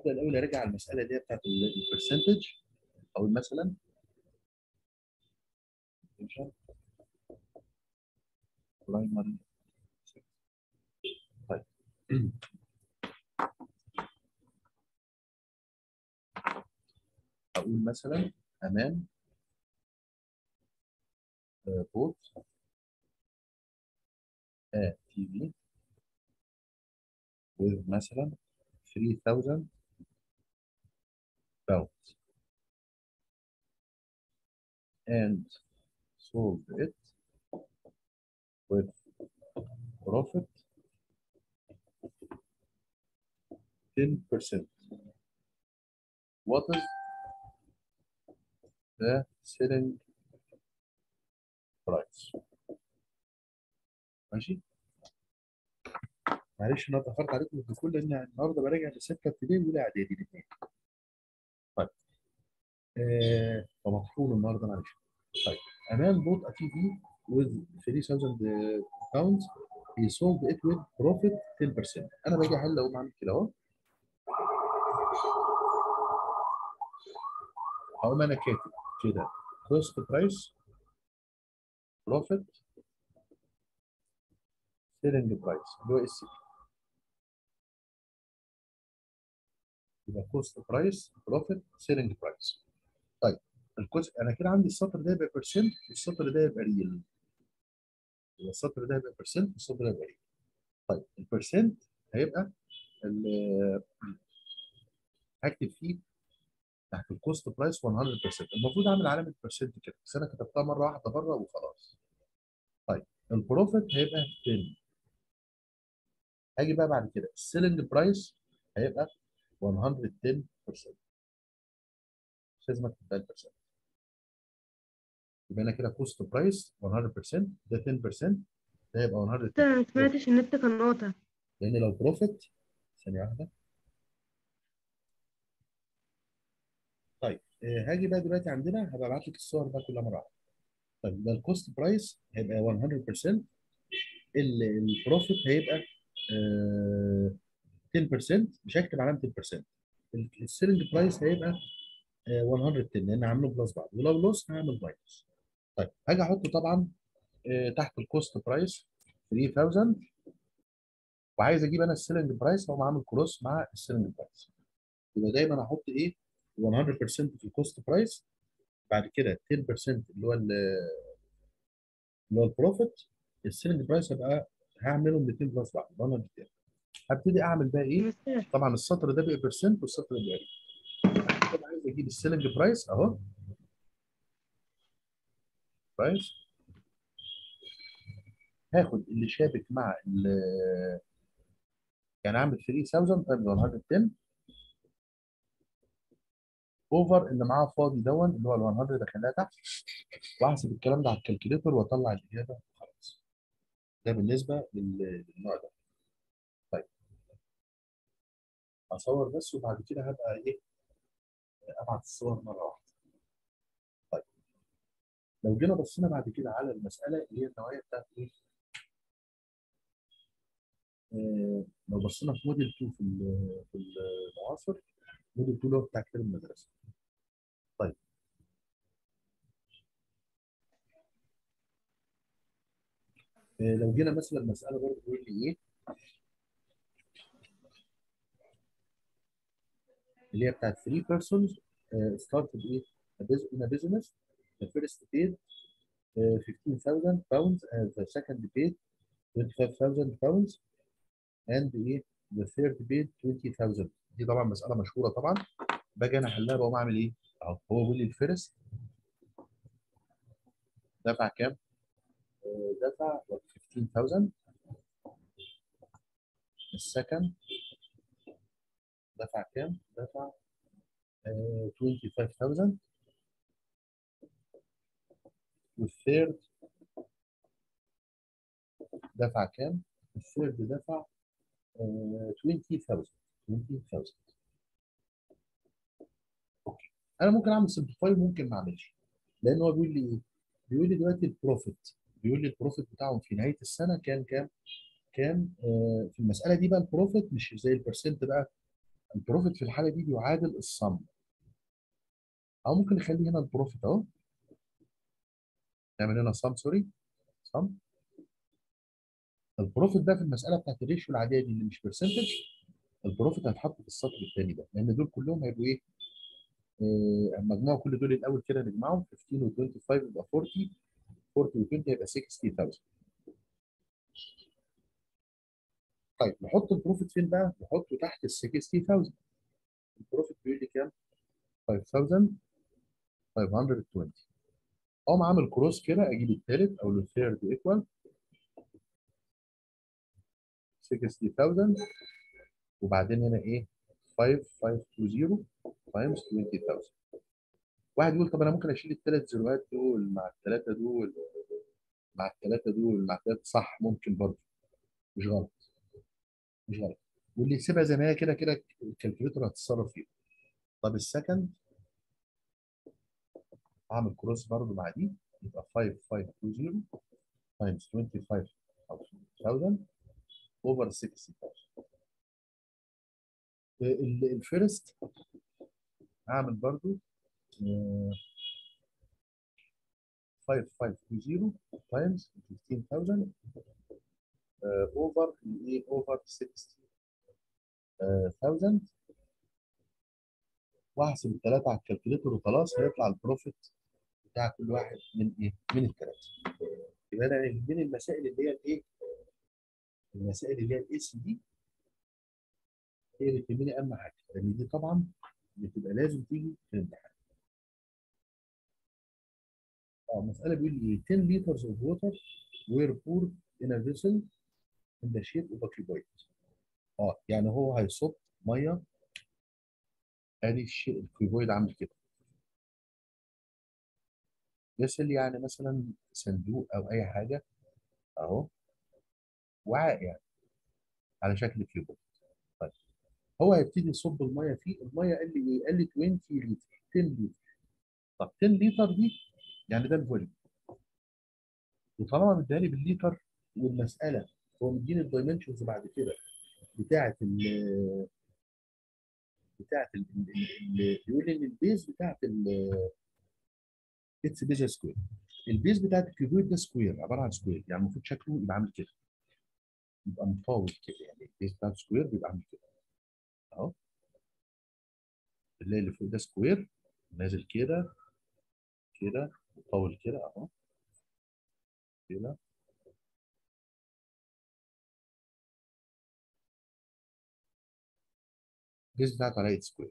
ابدا الاول اراجع المساله دي بتاعت البرسنتج او مثلا برايمري طيب اقول مثلا امان بوت تي في with مثلا 3000 pounds and sold it with profit 10%. What is the selling price? ماشي؟ معلش انا اتاخرت عليكم بالدخول لان النهارده براجع لسته ابتدائي واولى اعدادي الاثنين. طيب. آه فمطحون النهارده معلش. طيب. امان bought a TV with 3000 pounds he sold it with profit 10% انا باجي احل اقوم اعمل كده اهو هقوم انا كاتب كده cost price profit selling price اللي هو اس يبقى cost price profit selling price طيب الجزء انا كده عندي السطر ده يبقى بيرسنت والسطر ده يبقى ريل يبقى السطر ده يبقى بيرسنت والسطر ده يبقى ريل طيب البرسنت هيبقى هكتب فيه تحت الكوست برايس 100% المفروض اعمل علامه برسنت كده بس انا كتبتها مره واحده بره وخلاص طيب البروفيت هيبقى 10 هاجي بقى بعد كده السيلنج برايس هيبقى 110% مش لازم اكتب بقى البرسنت يبقى انا كده كوست برايس 100% ده 10% ده يبقى 100 انت ما سمعتش النت كان قاطع لان لو بروفيت ثانيه واحده طيب آه، هاجي بقى دلوقتي عندنا هبقى ابعت لك الصور بقى كلها مره واحده طيب ده الكوست برايس هيبقى 100% ال- البروفيت هيبقى آه، 10% مش هكتب علامه 10% السيلنج برايس هيبقى آه، 110 لان عامله بلس بعض ولو لوس هعمل ماينس طيب هاجي احطه طبعا آه، تحت الكوست برايس 3000 وعايز اجيب انا السيلنج برايس اقوم عامل كروس مع السيلنج برايس يبقى دايما احط ايه 100% في الكوست برايس بعد كده 10% اللي هو ال- اللي هو البروفيت السيلنج برايس هبقى هعمله الاثنين بلس بعض 100 هبتدي اعمل بقى ايه مستر طبعا السطر ده بقى برسنت والسطر ده بقى ريت. انا عايز اجيب السيلنج برايس اهو برايس هاخد اللي شابك مع ال يعني اعمل 3000 تايمز 110 اوفر اللي معاه فاضي دون اللي هو ال 100 دخلها تحت واحسب الكلام ده على الكالكوليتر واطلع الاجابه خلاص ده بالنسبه لل- للنوع ده طيب هصور بس وبعد كده هبقى ايه ابعت الصور مره واحده طيب لو جينا بصينا بعد كده على المساله اللي هي النوعيه بتاعت ايه آه، لو بصينا في موديل 2 في ال- في المعاصر موديل 2 اللي هو بتاع كتاب المدرسه طيب آه، لو جينا مثلا مساله برضه بيقول لي ايه اللي هي بتاعت 3 persons uh, started ايه a bus- in a business the first paid uh, 15,000 pounds and the second paid 25,000 pounds and ايه the third paid 20,000 دي طبعا مسألة مشهورة طبعا باجي انا احلها بقوم اعمل ايه؟ اهو هو بيقول لي الفيرست دفع كام؟ آه، دفع 15,000 السكند دفع كام؟ دفع آه، 25,000 والثيرد دفع كام؟ الثيرد دفع آه، 20,000 20,000 اوكي انا ممكن اعمل سمبليفاي وممكن ما اعملش لان هو بيقول لي ايه؟ بيقول لي دلوقتي البروفيت بيقول لي البروفيت بتاعهم في نهايه السنه كان كام؟ كان آه، في المساله دي بقى البروفيت مش زي البرسنت بقى البروفيت في الحاله دي بيعادل الصم او ممكن نخلي هنا البروفيت اهو نعمل هنا صم سوري صم البروفيت ده في المساله بتاعت الريشيو العاديه دي اللي مش برسنتج البروفيت هيتحط في السطر الثاني ده لان دول كلهم هيبقوا ايه؟ آه، مجموع كل دول الاول كده نجمعهم 15 و 25 يبقى 40 40 و 20 يبقى 60000 طيب نحط البروفيت فين بقى؟ نحطه تحت ال 60000 البروفيت بيقول لي كام؟ 5520 اقوم عامل كروس كده اجيب الثالث او الثيرد ايكوال 60000 وبعدين هنا ايه 5520 تايمز 20000 واحد يقول طب انا ممكن اشيل الثلاث زيروات دول مع الثلاثه دول مع الثلاثه دول مع الثلاثه صح ممكن برضه مش غلط مش غلط واللي يسيبها زي ما هي كده كده الكالكوليتر هتتصرف فيها طب السكند اعمل كروس برضه مع دي يبقى 5520 تايمز 25000 اوفر 60000 الفيرست اعمل برضو آه، 5520 تايمز 15000 اوفر ايه اوفر 60000 واحسب الثلاثه على الكالكوليتر وخلاص هيطلع البروفيت بتاع كل واحد من ايه؟ من الثلاثه. يبقى انا يهمني المسائل اللي هي الايه؟ المسائل اللي هي الاي سي دي هي اللي تهمني اهم حاجه لان دي طبعا بتبقى لازم تيجي في الامتحان. اه مساله بيقول لي 10 liters of water were poured in a vessel in the shape of a cuboid. اه يعني هو هيصب ميه ادي الشيء الكيوبويد عامل كده. فيسل يعني مثلا صندوق او اي حاجه اهو وعاء يعني على شكل كيوبويد. طيب هو هيبتدي يصب الميه فيه، الميه قال لي ايه؟ قال لي 20 لتر 10 لتر. طب 10 لتر دي يعني ده الفوليوم. وطالما مديها لي بالليتر والمساله هو مديني الدايمنشنز بعد كده بتاعه ال بتاعه ال بيقول لي ان البيز بتاعه ال اتس بيز سكوير البيز بتاعه الكيوبويد ده سكوير عباره عن سكوير يعني المفروض شكله يبقى عامل كده يبقى مطاول كده يعني البيز بتاعه سكوير بيبقى عامل كده اهو اللي اللي فوق ده سكوير نازل كده كده مطول كده اهو كده البيز بتاعته على 8 سكوير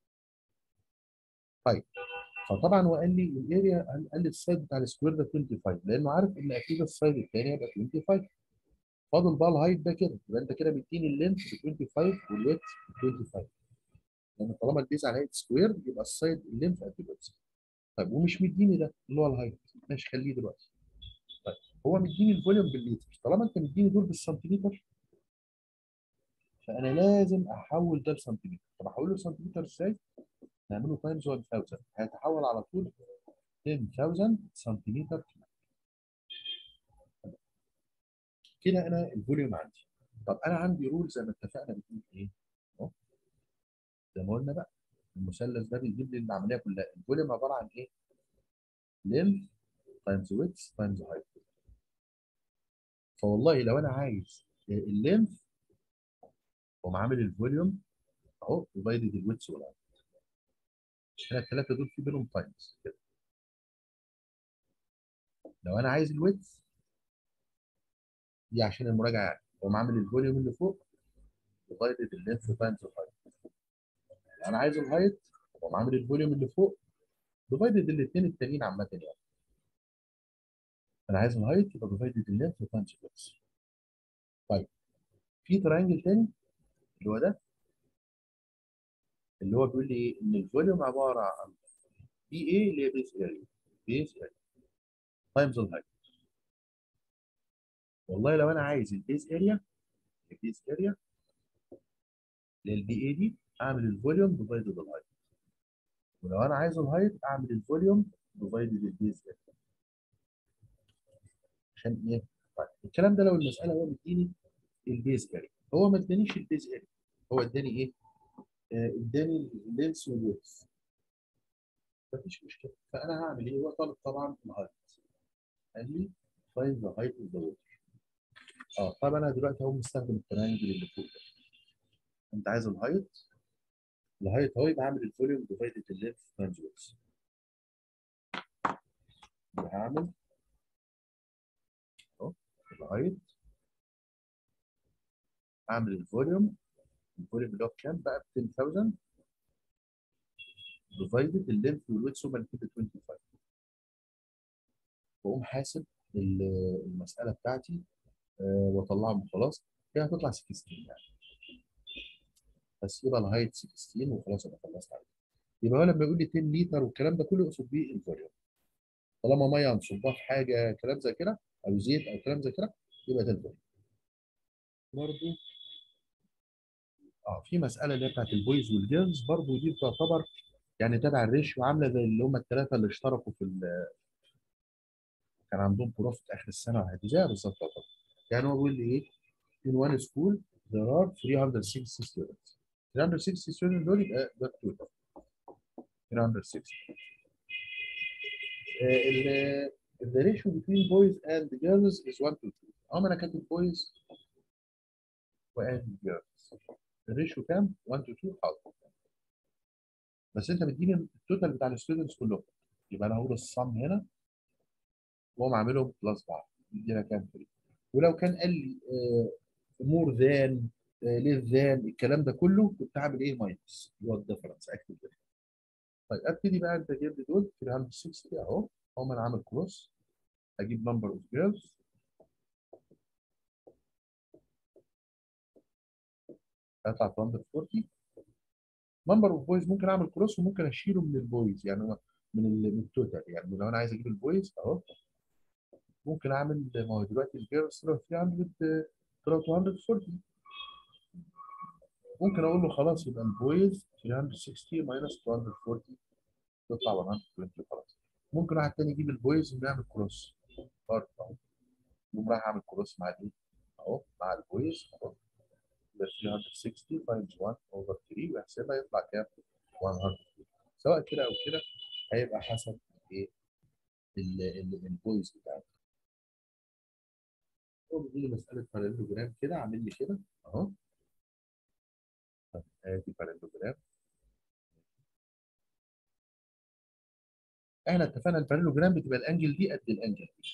طيب فطبعا هو قال لي الاريا قال لي السايد بتاع السكوير ده 25 لانه عارف ان اكيد السايد الثاني هيبقى 25 فاضل بقى الهايت ده كده يبقى انت كده مديني اللينث ب 25 والويت ب 25 لان طالما البيز على 8 سكوير يبقى السايد اللينث قد الويت طيب ومش مديني ده اللي هو الهايت ماشي خليه دلوقتي طيب هو مديني الفوليوم بالليتر طالما انت مديني دول بالسنتيمتر فانا لازم احول ده لسنتيمتر طب احوله لسنتيمتر ازاي؟ نعمله تايمز 1000 هيتحول على طول 10000 سنتيمتر كده انا الفوليوم عندي طب انا عندي رول زي ما اتفقنا بتقول ايه؟ اهو زي ما قلنا بقى المثلث ده بيجيب لي العمليه كلها الفوليوم عباره عن ايه؟ لينث تايمز ويتس تايمز هايت فوالله لو انا عايز اللينث اقوم عامل الفوليوم اهو ديفايدد الويتس والهايت هنا الثلاثه دول في بينهم تايمز كده لو انا عايز الويتس دي عشان المراجعه يعني اقوم عامل الفوليوم اللي فوق ديفايدد اللينث تايمز الهايت لو انا عايز الهايت اقوم عامل الفوليوم اللي فوق ديفايدد الاثنين التانيين عامه يعني انا عايز الهايت يبقى ديفايدد اللينث تايمز الويتس طيب في ترينجل تاني اللي هو ده اللي هو بيقول لي ايه ان الفوليوم عباره عن بي اي اللي هي بيس اريا بيس اريا تايمز الهايت والله لو انا عايز البيس اريا البيس اريا للبي اي دي اعمل الفوليوم ديفايدد الهايت ولو انا عايز الهايت اعمل الفوليوم ديفايدد البيس اريا عشان ايه؟ طيب الكلام ده لو المساله هو مديني البيس اريا هو ما ادانيش البيس اريا هو اداني ايه؟ آه، اداني اللينس والويدث مفيش مشكله فانا هعمل ايه؟ هو طالب طبعا الهايت قال لي find the height of the water اه طب انا دلوقتي اهو مستخدم الترينجل اللي فوق ده انت عايز الهايت الهايت اهو يبقى هعمل الفوليوم ديفايدد اللينث تايمز ويدث هعمل اهو الهايت اعمل الفوليوم الفوليوم اللي هو بكام بقى ب 10000 ديفايدد اللينث والويدث هما الاثنين ب 25 واقوم حاسب ال- المساله بتاعتي آه، واطلعهم وخلاص هي هتطلع 16 يعني بس يبقى الهايت 16 وخلاص انا خلصت عليه يبقى هو لما يقول لي 10 لتر والكلام ده كله يقصد بيه الفوليوم طالما ميه هنصبها في حاجه كلام زي كده او زيت او كلام زي كده يبقى ده الفوليوم برضه اه في مساله اللي هي بتاعت البويز والجيرلز برضه دي تعتبر يعني تبع الريشيو عامله زي اللي هم الثلاثه اللي اشتركوا في ال- كان عندهم بروفيت اخر السنه وهكذا زيها بالظبط طبعا يعني هو بيقول لي ايه in one school there are 360 students 360 students دول يبقى ده التوتال 360 آه، ال the ratio between boys and girls is 1 to 2 اما انا كاتب boys and girls الريشيو كام 1 to 2 حاضر بس انت مديني التوتال بتاع الستودنتس كلهم يبقى انا هقول الصم هنا واقوم عاملهم بلس بعض يدينا كام فري ولو كان قال لي مور ذان ليس ذان الكلام ده كله كنت هعمل ايه ماينس اللي هو الديفرنس اكتب ده طيب ابتدي بقى انت جايب لي دول 360 اهو اقوم انا عامل كروس اجيب نمبر اوف جيرلز هيطلع 240 نمبر اوف بويز ممكن اعمل كروس وممكن اشيله من البويز يعني هو من ال- من التوتال يعني لو انا عايز اجيب البويز اهو ممكن اعمل ما هو دلوقتي الجيرلز طلعوا 300 طلعوا 240 ممكن اقول له خلاص يبقى البويز 360 ماينس 240 تطلع 120 خلاص ممكن واحد تاني يجيب البويز ويعمل كروس برضه اهو يقوم رايح اعمل كروس مع دي اهو مع البويز اهو يبقى 360 تايمز 1 اوفر 3 ويحسبها يطلع كام؟ 100 سواء كده او كده هيبقى حسب ايه ال- ال- البويز بتاعته هو بيجي لي مساله باراليلوجرام كده عامل لي كده اهو طب ادي باراليلوجرام احنا اتفقنا الباراليلوجرام بتبقى الانجل دي قد الانجل دي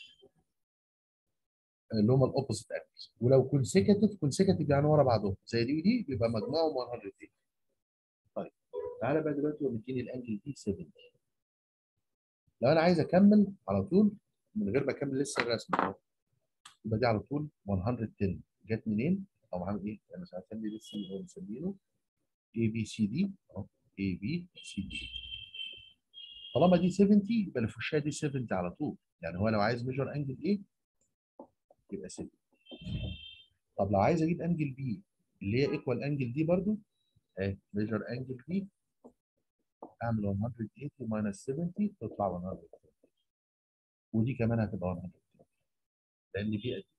اللي هم الاوبوزيت انجلز ولو كونسيكتيف كونسيكتيف يعني ورا بعضهم زي دي ودي بيبقى مجموعهم 180 طيب تعالى بقى دلوقتي هو مديني الانجل دي 70 لو انا عايز اكمل على طول من غير ما اكمل لسه الرسم اهو يبقى دي على طول 110 جت منين؟ او عامل ايه؟ انا مش هسمي لسه هو مسمينه اي بي سي دي اهو اي بي سي دي طالما دي 70 يبقى اللي في وشها دي 70 على طول يعني هو لو عايز ميجر انجل ايه يبقى 70 طب لو عايز اجيب انجل بي اللي هي ايكوال انجل دي برضو اهي ميجر انجل بي اعمل 180 ماينس 70 تطلع 100 ودي كمان هتبقى 100 لان دي قد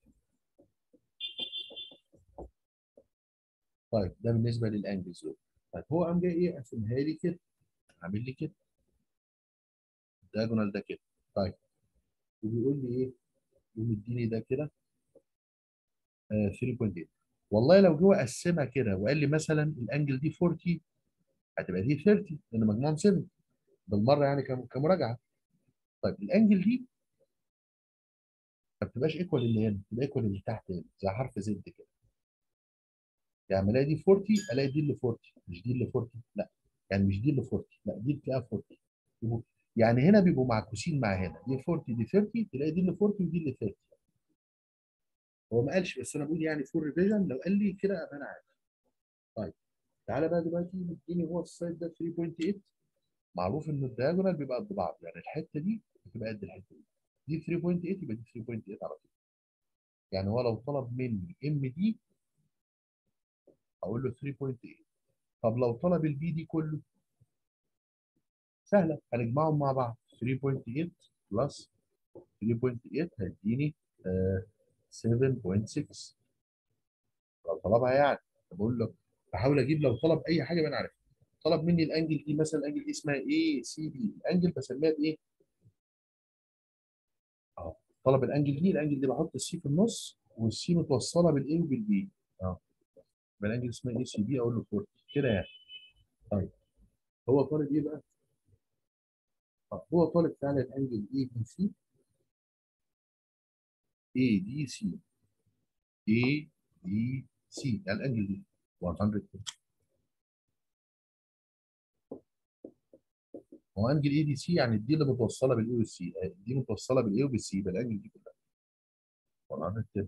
طيب ده بالنسبه للانجلز دول طيب هو قام جاي ايه قسمها لي كده عامل لي كده الدايجونال ده كده طيب وبيقول لي ايه يقوم مديني ده كده آه 3.8 والله لو جه قسمها كده وقال لي مثلا الانجل دي 40 هتبقى دي 30 لان مجموعهم 7 بالمره يعني كم- كمراجعه طيب الانجل دي ما بتبقاش ايكوال اللي هنا بتبقى ايكوال اللي تحت هنا زي حرف زد كده يعني الاقي دي 40 الاقي دي اللي 40 مش دي اللي 40 لا يعني مش دي اللي 40 لا دي بتلاقيها 40 يبقوا- يعني هنا بيبقوا معكوسين مع هنا دي 40 دي 30 تلاقي دي اللي 40 ودي اللي 30 هو ما قالش بس انا بقول يعني فور ريفيجن لو قال لي كده ابقى انا عارف طيب تعالى بقى دلوقتي اديني هو السايد ده 3.8 معروف ان الدياجونال بيبقى قد بعض يعني الحته دي بتبقى قد الحته دي دي 3.8 يبقى دي 3.8 على طول يعني هو لو طلب مني ام دي اقول له 3.8 طب لو طلب البي دي كله سهله هنجمعهم مع بعض 3.8 بلس 3.8 هيديني آه 7.6 لو طلبها يعني بقول له بحاول اجيب لو طلب اي حاجه بقى انا عارفها طلب مني الانجل دي مثلا الانجل دي اسمها ايه سي دي الانجل بسميها بايه؟ اه طلب الانجل دي الانجل دي بحط السي في النص والسي متوصله بالاي وبالبي اه يبقى الانجل اسمها اي سي بي اقول له 40 كده يعني طيب هو طالب ايه بقى؟ اه هو طالب فعلا الانجل اي دي سي اي دي سي اي دي سي يعني الانجل دي 100 هو انجل اي دي سي يعني دي اللي متوصله بالاي والسي دي متوصله بالاي وبالسي يبقى الانجل دي كلها 110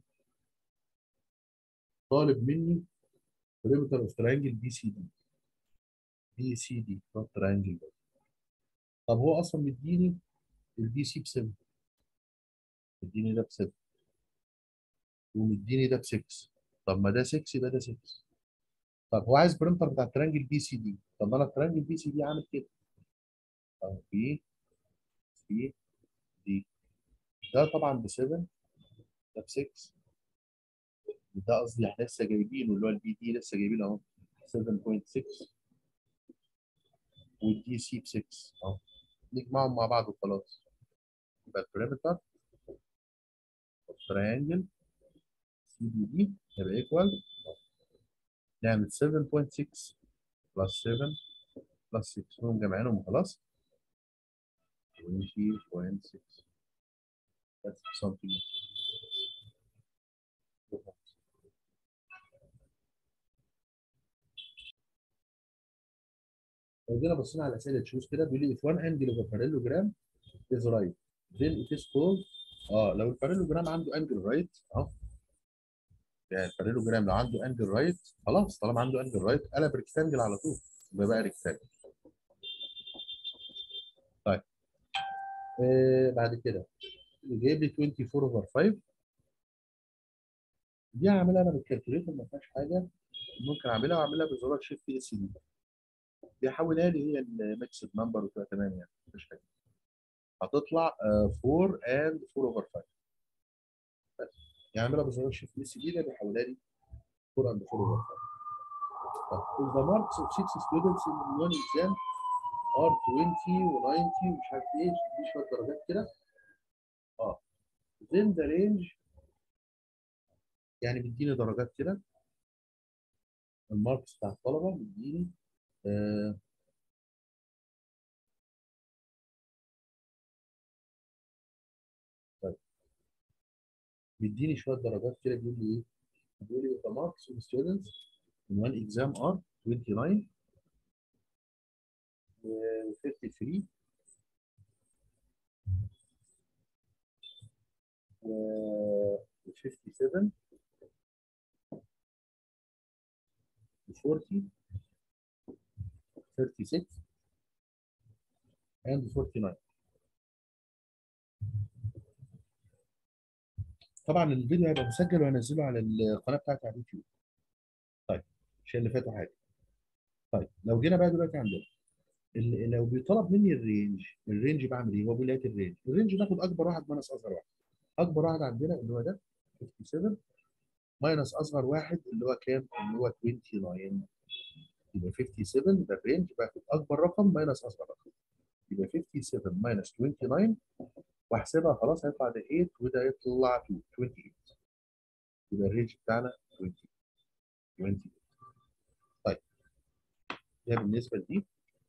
طالب مني بريمتر اوف ترينجل بي سي دي بي سي دي ترينجل طب هو اصلا مديني البي سي ب 7 مديني ده ب 7 ومديني ده ب 6 طب ما ده 6 يبقى ده 6 طب هو عايز بريمتر بتاع الترينجل بي سي دي طب ما انا الترينجل بي سي دي عامل كده اهو بي سي دي ده طبعا ب 7 ده ب 6 ده قصدي احنا لسه جايبينه اللي هو البي دي لسه جايبينه اهو 7.6 والدي سي ب 6 اهو نجمعهم مع بعض وخلاص يبقى البريمتر تريانجل سي دي دي يبقى ايكوال نعمل 7.6 بلس 7 بلس 6 نقوم جمعينهم وخلاص 20.6 that's something لو جينا بصينا على الاسئله تشوز كده بيقول لي if one angle of a parallelogram is right then it is called اه لو البارالوجرام عنده انجل رايت اهو يعني البارالوجرام لو عنده انجل رايت خلاص طالما عنده انجل رايت قلب ريكتانجل على طول يبقى بقى ريكتانجل طيب آه بعد كده جايب لي 24 اوفر 5 دي هعملها انا بالكالكوليتر ما فيهاش حاجه ممكن اعملها واعملها بزرار شيفت اس دي بيحولها لي هي الميكسد نمبر وتبقى تمام يعني مفيش حاجه هتطلع 4 اند 4 اوفر 5 بس يعني اعملها بزرار شيفت اس دي ده بيحولها لي 4 اند 4 اوفر 5 طب the marks of six students in one exam are 20 و90 ومش عارف ايه دي شويه درجات كده اه then the range يعني بيديني درجات كده الماركس بتاع الطلبه بيديني آه طيب بيديني شويه درجات كده بيقول لي ايه؟ بيقول لي the marks of students in one exam are 29 و 53 و 57 و 40 36 and 49 طبعا الفيديو هيبقى مسجل وهنزله على القناه بتاعتي على اليوتيوب طيب عشان اللي فاتوا حاجه طيب لو جينا بقى دلوقتي عندنا ال- لو بيطلب مني الرينج الرينج بعمل ايه؟ هو بيقول لي هات الرينج الرينج باخد اكبر واحد ماينس اصغر واحد اكبر واحد عندنا اللي هو ده 57 ماينس اصغر واحد اللي هو كام؟ اللي هو 29 يبقى 57 ده الرينج باخد اكبر رقم ماينس اصغر رقم يبقى 57 ماينس 29 واحسبها خلاص هيطلع ده 8 وده يطلع 2 28 يبقى الرينج بتاعنا 20 20 طيب ده بالنسبه لدي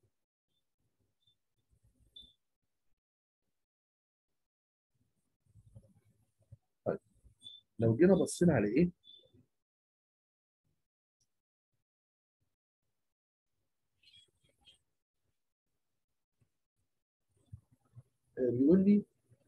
طيب لو جينا بصينا على ايه؟ آه، بيقول لي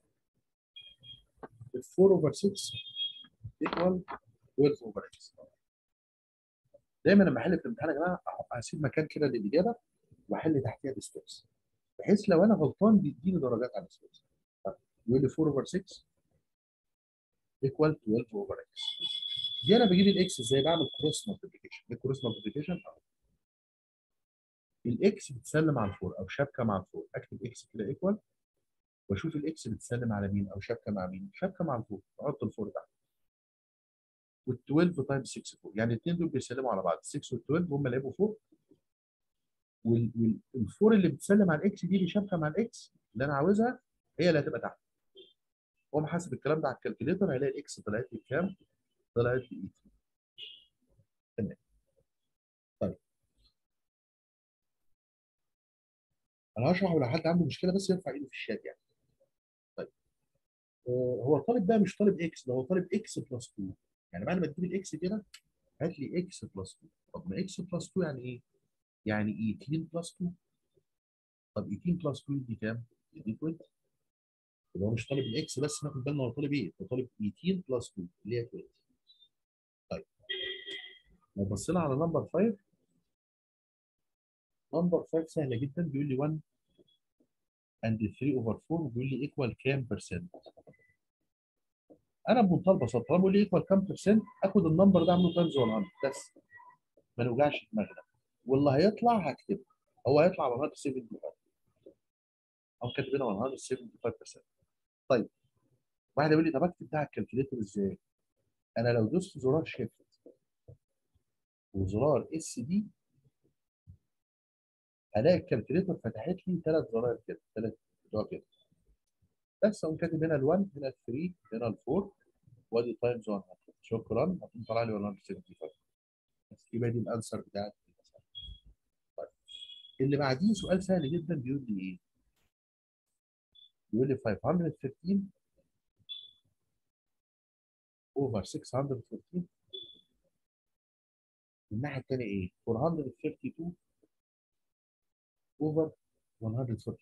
ال 4 اوفر 6 ايكوال 12 اوفر 6 دايما لما احل في الامتحان يا جماعه أح- هسيب مكان كده للاجابه واحل تحتيها بستبس بحيث لو انا غلطان بيديني درجات على الستبس يقول لي 4 اوفر 6 ايكوال 12 اوفر اكس دي انا بجيب الاكس ازاي بعمل كروس مالتيبيكيشن ايه كروس مالتيبيكيشن الاكس بتسلم على الفور او شبكه مع الفور اكتب اكس كده ايكوال واشوف الاكس بتسلم على مين او شبكه مع مين شبكه مع الفور احط الفور تحت وال12 تايمز 6 فوق يعني الاثنين دول بيسلموا على بعض 6 وال12 هم اللي هيبقوا فوق والفور اللي بتسلم على الاكس دي اللي شابكه مع الاكس اللي انا عاوزها هي اللي هتبقى تحت هو محاسب الكلام ده على الكالكوليتر هيلاقي الاكس طلعت لي بكام؟ طلعت لي 8 تمام طيب انا هشرح ولو حد عنده مشكله بس يرفع ايده في الشات يعني طيب آه هو الطالب ده مش طالب اكس ده هو طالب اكس بلس 2 يعني بعد ما تجيب الاكس كده هات لي اكس بلس 2 طب ما اكس بلس 2 يعني ايه؟ يعني 18 بلس 2 طب 18 بلس 2 دي كام؟ دي 20 يبقى هو مش طالب الاكس بس ناخد بالنا هو طالب ايه؟ هو طالب 18 بلس 2 اللي هي 20 طيب لو بصينا على نمبر 5 نمبر 5 سهله جدا بيقول لي 1 and 3 over 4 بيقول لي ايكوال كام برسنت؟ انا بمنتهى البساطه طالما بيقول لي ايكوال كام برسنت اخد النمبر ده اعمله تايمز 100 بس ما نوجعش دماغنا واللي هيطلع هكتبه هو هيطلع 175 او كاتبينها 175% طيب واحد يقول لي طب اكتب ده على الكالكوليتر ازاي؟ انا لو دوست زرار شيفت وزرار اس دي هلاقي الكالكوليتر فتحت لي ثلاث زراير كده ثلاث بتوع كده بس اقوم كاتب هنا ال1 هنا ال3 هنا ال4 وادي تايمز 100 شكرا هتقوم طالع لي 175 بس يبقى دي الانسر بتاعت طيب اللي بعديه سؤال سهل جدا بيقول لي ايه؟ بيقول لي 515 اوفر 614 من الناحيه الثانيه ايه؟ 432 اوفر 145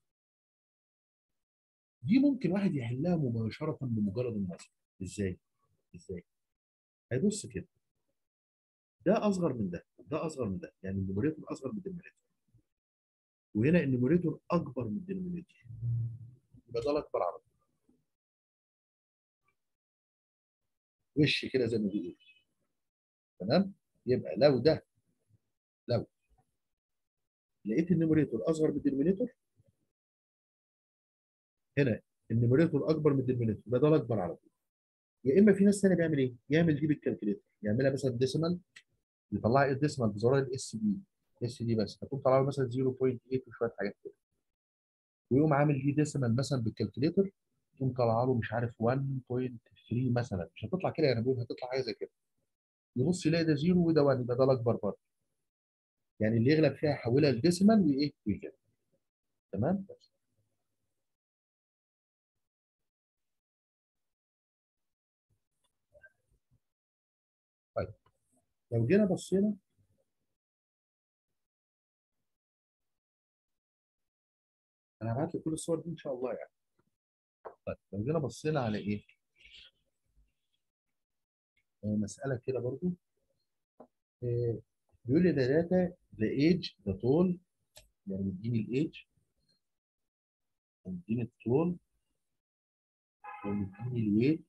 دي ممكن واحد يحلها مباشره بمجرد النظر ازاي؟ ازاي؟ هيبص كده ده اصغر من ده ده اصغر من ده يعني النوميريتور اصغر من الدينوميريتور وهنا النوميريتور اكبر من الدينوميريتور يبقى ده الاكبر عرض وش كده زي ما بيقولوا تمام يبقى لو ده لو لقيت النوميريتور اصغر من الدينومينيتور هنا النوميريتور اكبر من الدينومينيتور يبقى ده الاكبر على طول يا اما في ناس ثانيه بيعمل ايه؟ يعمل دي بالكالكوليتر يعملها مثلا ديسيمال يطلع ايه الديسيمال بزرار الاس دي اس دي بس هتقوم طالع له مثلا 0.8 وشويه حاجات كده ويقوم عامل دي ديسيمال مثلا بالكالكوليتر يقوم طالع له مش عارف 1.3 مثلا مش هتطلع كده يعني بقول هتطلع حاجه زي كده يبص يلاقي ده 0 وده 1 يبقى ده الاكبر برضه يعني اللي يغلب فيها يحولها لديسيمال وايه ويجيب تمام بس. طيب لو جينا بصينا انا هبعت لك كل الصور دي ان شاء الله يعني طيب لو جينا بصينا على ايه آه، مساله كده برضو آه، بيقول لي ده داتا ذا ايج ذا طول يعني مديني الايج ومديني الطول ومديني الويت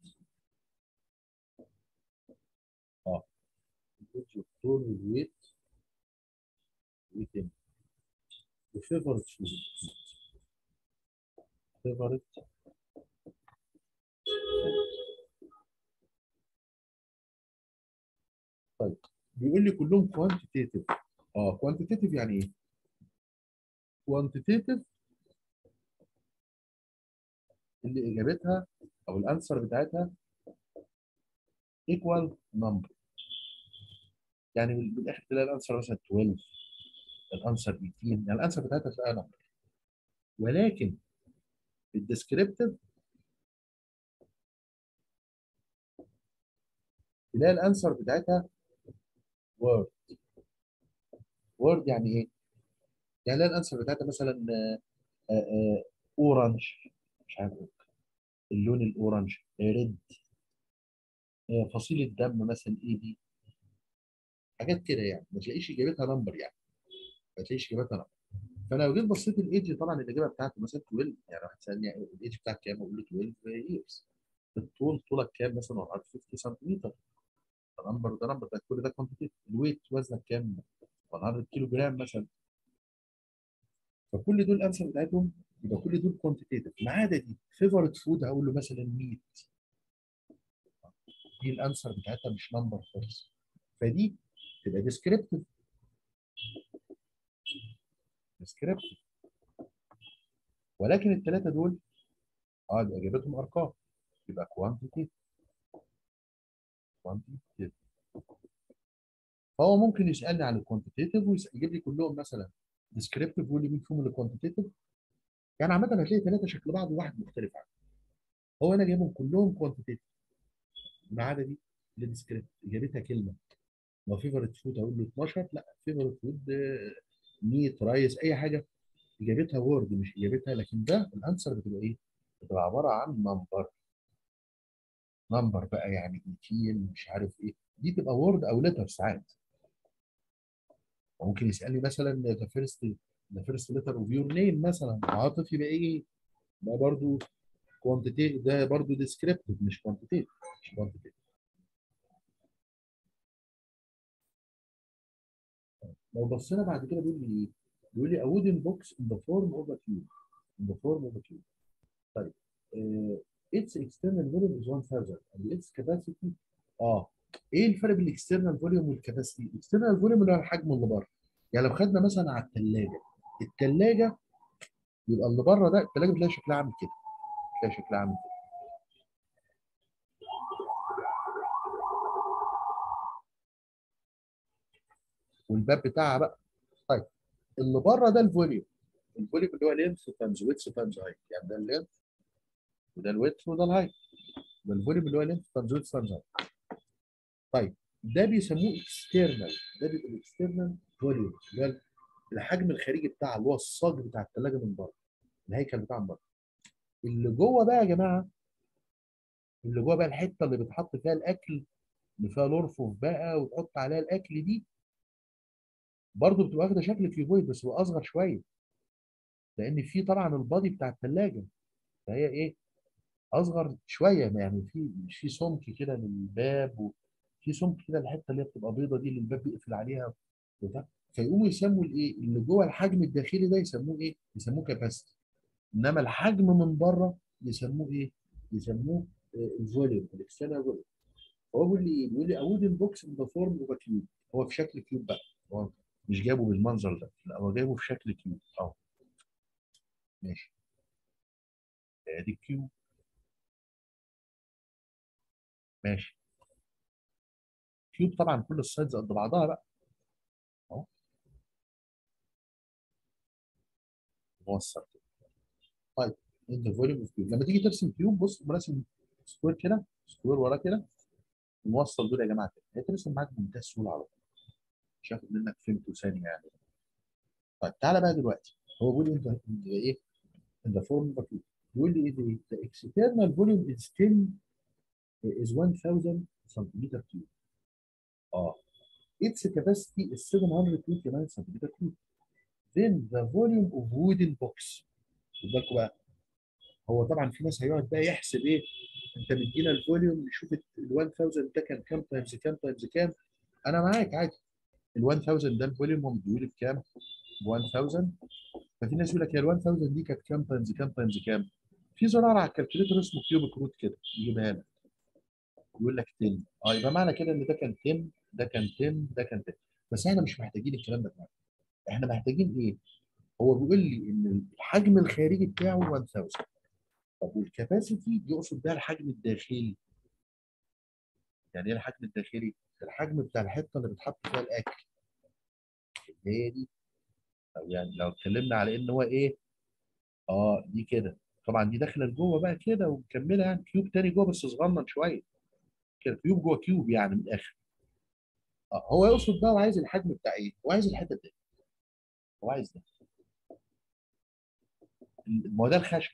اه الايج والطول والويت وتم وفيفورت فود فيفورت طيب بيقول لي كلهم كوانتيتيف اه كوانتيتيف يعني ايه؟ كوانتيتيف اللي اجابتها او الانسر بتاعتها ايكوال نمبر يعني من الاخر تلاقي الانسر مثلا 12 الانسر 18 يعني الانسر بتاعتها تلاقيها نمبر ولكن الديسكريبتيف تلاقي الانسر بتاعتها وورد وورد يعني ايه؟ يعني تلاقي الانسر بتاعتها مثلا اورنج مش عارف اللون الاورنج ريد فصيله دم مثلا اي دي حاجات كده يعني ما تلاقيش اجابتها نمبر يعني ما تلاقيش اجابتها نمبر فانا لو جيت بصيت الايدج طبعا الاجابه بتاعته مثلا 12 يعني واحد سالني الايدج بتاعك كام اقول له 12 years الطول طولك كام مثلا 150 سنتيمتر ده نمبر ده نمبر ده كل ده كوانتيتيف الويت وزنك كام 100 كيلو جرام مثلا فكل دول الانسر بتاعتهم يبقى كل دول كوانتيتيف ما عدا دي فيفورت فود هقول له مثلا ميت دي الانسر بتاعتها مش نمبر خالص فدي تبقى ديسكريبتيف ديسكريبتيف ولكن الثلاثه دول اه يبقى اجابتهم ارقام يبقى كوانتيتي كوانتيتيف فهو ممكن يسالني عن الكوانتيتيف ويجيب لي كلهم مثلا ديسكريبتيف ويقول لي مين فيهم اللي كوانتيتيف يعني عامه هتلاقي ثلاثه شكل بعض وواحد مختلف عنه هو انا جايبهم كلهم كوانتيتيف ما عدا دي اللي ديسكريبتيف اجابتها كلمه لو فيفرت فود اقول له 12 لا فيفرت فود 100 رايس اي حاجه اجابتها وورد مش اجابتها لكن ده الانسر بتبقى ايه؟ بتبقى عباره عن نمبر نمبر بقى يعني 18 مش عارف ايه دي تبقى وورد او لتر ساعات ممكن يسالني مثلا ذا فيرست ذا فيرست لتر اوف يور نيم مثلا عاطف يبقى ايه؟ ده برضو كوانتيتيف ده برضو ديسكريبتيف مش كوانتيتيف مش كوانتيتيف لو بصينا بعد كده بيقول لي ايه؟ بيقول لي a wooden box in the form of a cube in the form of a cube طيب uh, its external volume is 1000 and its capacity اه ايه الفرق بين الاكسترنال فوليوم والكاباسيتي؟ الاكسترنال فوليوم اللي هو الحجم اللي بره يعني لو خدنا مثلا على الثلاجه الثلاجه يبقى اللي بره ده الثلاجه بتلاقي شكلها عامل كده تلاقي شكلها عامل كده والباب بتاعها بقى طيب اللي بره ده الفوليوم الفوليوم اللي هو لينث تايمز ويتس تايمز هايت يعني ده اللينث وده الويتس وده الهايت ده الفوليوم اللي هو لينث تايمز ويتس تايمز هايت طيب ده بيسموه اكسترنال ده بيبقى الاكسترنال فوليوم اللي هو الحجم الخارجي بتاع اللي هو الصاج بتاع الثلاجه من بره الهيكل بتاع من بره اللي جوه بقى يا جماعه اللي جوه بقى الحته اللي بتحط فيها الاكل اللي فيها الارفف بقى وتحط عليها الاكل دي برضه بتبقى واخده شكل كيوبويد بس هو اصغر شويه لان في طبعا البادي بتاع الثلاجه فهي ايه اصغر شويه يعني في مش في سمك كده للباب وفي سمك كده الحته اللي هي بتبقى بيضه دي اللي الباب بيقفل عليها وده فيقوموا يسموا الايه اللي جوه الحجم الداخلي ده يسموه ايه؟ يسموه كاباسيتي انما الحجم من بره يسموه ايه؟ يسموه الفوليوم الاكسترنال فوليوم هو بيقول لي ايه؟ بيقول لي اودن بوكس ان ذا فورم اوف كيوب هو في شكل كيوب بقى هو مش جايبه بالمنظر ده لا هو جايبه في شكل كيوب اهو ماشي ادي الكيوب ماشي كيوب طبعا كل السايدز قد بعضها بقى اهو موصل كده طيب انت فوليوم اوف كيوب لما تيجي ترسم كيوب بص راسم سكوير كده سكوير وراه كده موصل دول يا جماعه كده هيترسم معاك بمنتهى السهوله على طول مش هاخد منك فهمته ثانيه يعني طيب تعالى بقى دلوقتي هو بيقول لي انت ايه in the form of a cube بيقول لي ايه دي the external volume is 10 is 1000 centimeter cube اه its capacity is 729 centimeter cube then the volume of wooden box خد بالكوا بقى هو طبعا في ناس هيقعد بقى يحسب ايه انت مدينا الفوليوم نشوف ال 1000 ده كان كام تايمز كام تايمز كام انا معاك عادي ال 1000 ده الفوليوم هو مديهولي بكام؟ ب 1000 ففي ناس يقول لك يا ال 1000 دي كانت كام تايمز كام تايمز كام؟ في زرار على الكالكوليتر اسمه كيوبيك روت كده يجيبها لك يقول لك 10 اه يبقى معنى كده ان ده كان 10 ده كان 10 ده كان 10 بس احنا مش محتاجين الكلام ده معانا احنا محتاجين ايه؟ هو بيقول لي ان الحجم الخارجي بتاعه 1000 طب والكباسيتي يقصد بيها الحجم الداخلي يعني ايه الحجم الداخلي؟ الحجم بتاع الحته اللي بتحط فيها الاكل اللي هي دي أو يعني لو اتكلمنا على ان هو ايه اه دي كده طبعا دي داخله لجوه بقى كده ومكمله يعني كيوب تاني جوه بس صغنن شويه كده كيوب جوه كيوب يعني من الاخر اه هو يقصد بقى وعايز الحجم بتاع ايه؟ هو عايز الحته دي هو عايز ده ما هو ده الخشب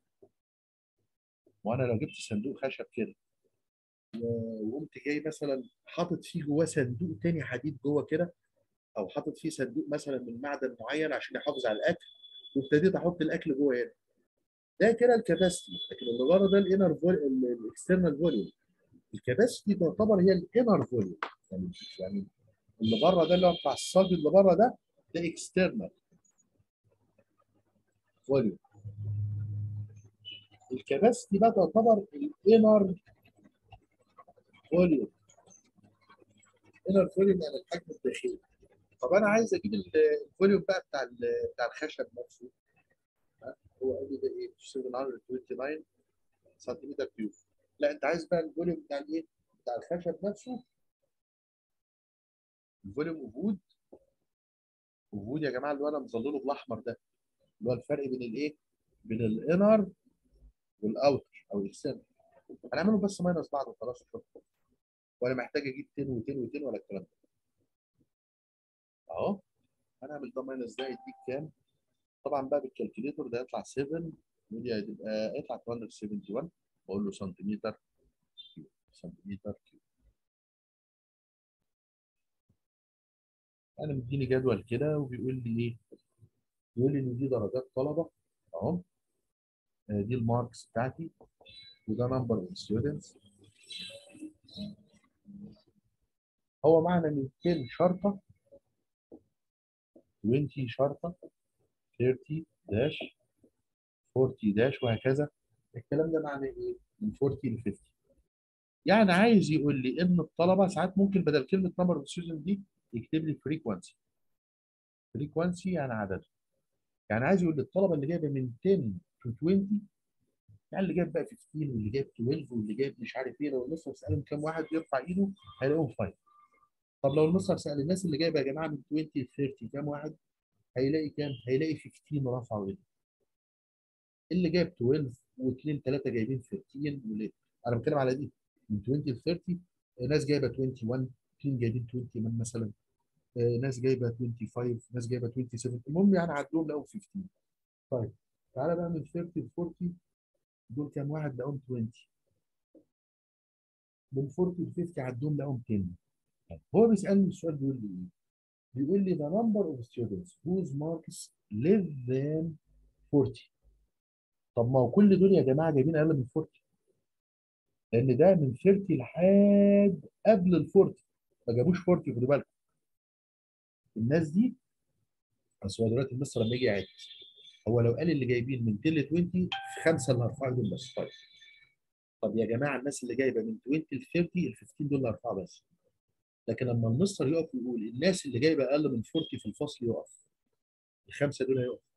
وانا لو جبت صندوق خشب كده وقمت جاي مثلا حاطط فيه جواه صندوق تاني حديد جوه كده او حاطط فيه صندوق مثلا من معدن معين عشان يحافظ على الاكل وابتديت احط الاكل جوه هنا ده كده الكباستي لكن اللي بره ده الانر الاكسترنال فوليوم الكباستي تعتبر هي الانر فوليوم يعني يعني اللي بره ده اللي هو بتاع الصاج اللي بره ده ده اكسترنال فوليوم الكباستي بقى تعتبر الانر فوليوم انر فوليوم يعني الحجم الداخلي طب انا عايز اجيب ال- الفوليوم بقى بتاع ال- بتاع الخشب نفسه ها؟ هو قال لي ده ايه 729 سنتيمتر كيوب لا انت عايز بقى الفوليوم بتاع الايه بتاع الخشب نفسه الفوليوم وجود وجود يا جماعه اللي هو انا مظلله بالاحمر ده اللي هو الفرق بين الايه بين الانر والاوتر او الاكسترنال هنعمله بس ماينس بعض وخلاص شكرا ولا محتاج اجيب 10 و10 و10 ولا الكلام ده اهو هنعمل ده ماينس ده يديك كام طبعا بقى بالكالكوليتور ده يطلع 7 ودي هتبقى يطلع 271 بقول له سنتيمتر كيوب سنتيمتر كيوب انا مديني جدول كده وبيقول لي ايه بيقول لي ان دي درجات طلبه اهو آه، دي الماركس بتاعتي وده نمبر اوف ستودنتس هو معنى 200 شرطه 20 شرطه 30 داش 40 داش وهكذا الكلام ده معناه ايه؟ من 40 ل 50 يعني عايز يقول لي ان الطلبه ساعات ممكن بدل كلمه نمبر اوف ستودنت دي يكتب لي فريكوانسي فريكوانسي يعني عدد يعني عايز يقول لي الطلبه اللي جايبه من 10 to 20 يعني اللي جايب بقى 15 واللي جايب 12 واللي جايب مش عارف ايه لو المستر سالهم كام واحد يرفع ايده هيلاقيهم 5 طب لو المستر سال الناس اللي جايبه يا جماعه من 20 ل 30 كام واحد هيلاقي كام؟ هيلاقي 15 رفعوا ايده اللي جايب 12 واثنين ثلاثه جايبين 13 واللي انا بتكلم على دي من 20 ل 30 ناس جايبه 21 اثنين جايبين 21 مثلا آه، ناس جايبه 25 ناس جايبه 27 المهم يعني عدوهم لقوا 15 طيب تعالى بقى من 30 ل 40 دول كام واحد لقوهم 20 من 40 ل 50 عدوهم لقوهم 10 طيب، هو بيسالني السؤال بيقول لي ايه؟ بيقول لي the number of students whose marks less than 40 طب ما هو كل دول يا جماعه جايبين اقل من 40 لان ده من 30 لحد قبل ال 40 ما جابوش 40 خدوا بالكم الناس دي اصل هو دلوقتي المستر لما يجي يعد هو لو قال اللي جايبين من 10 ل 20 خمسه اللي هرفعوا دول بس طيب طب يا جماعه الناس اللي جايبه من 20 ل 30 ال 15 دول اللي هرفعوا بس لكن لما المستر يقف ويقول الناس اللي جايبه اقل من 40 في الفصل يقف الخمسه دول هيقف